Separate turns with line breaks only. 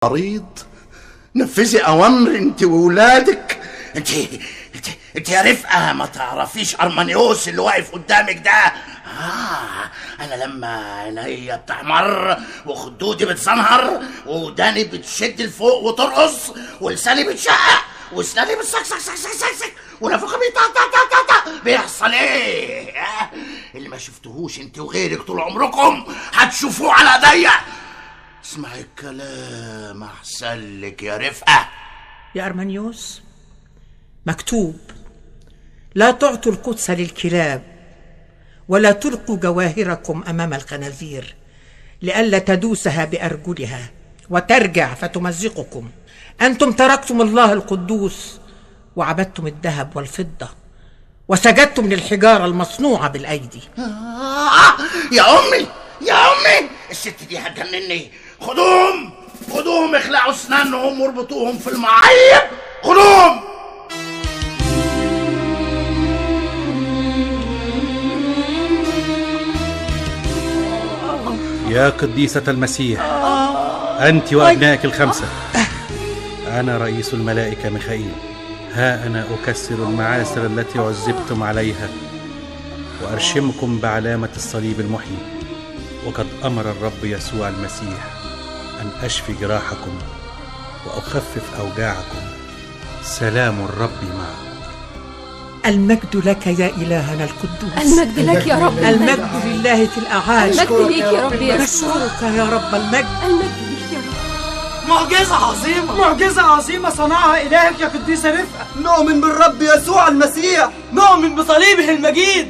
مريض نفذي اوامر انت وولادك انت انت انت يا رفقه ما تعرفيش ارمانيوس اللي واقف قدامك ده اه انا لما عينيا بتحمر وخدودي بتزنهر وداني بتشد لفوق وترقص ولساني بتشقق واسناني بتسكسك سك سك سك سك ونفخي بيطا تا تا تا تا بيحصل ايه آه، اللي ما شفتهوش انت وغيرك طول عمركم هتشوفوه على ايديا اسمعي الكلام احسن لك يا رفقه
يا أرمانيوس مكتوب لا تعطوا القدس للكلاب ولا تلقوا جواهركم أمام الخنازير لئلا تدوسها بأرجلها وترجع فتمزقكم أنتم تركتم الله القدوس وعبدتم الذهب والفضة وسجدتم للحجارة المصنوعة بالأيدي
آه يا امي يا امي الست دي هتجنني خدوهم خدوهم اخلعوا اسنانهم واربطوهم في المعيب خدوهم
يا قديسة المسيح أنت وأبنائك الخمسة أنا رئيس الملائكة ميخائيل ها أنا أكسر المعاسر التي عذبتم عليها وأرشمكم بعلامة الصليب المحيي وقد أمر الرب يسوع المسيح أن أشفي جراحكم وأخفف أوجاعكم سلام الرب معكم
المجد لك يا إلهنا القدوس
المجد لك يا رب
المجد لله في الأعالي
المجد ليك يا رب يا يسوع
نشكرك يا رب المجد
المجد ليك يا رب
معجزة عظيمة معجزة عظيمة صنعها إلهك يا قديسة رفقة
نؤمن بالرب يسوع المسيح
نؤمن بصليبه المجيد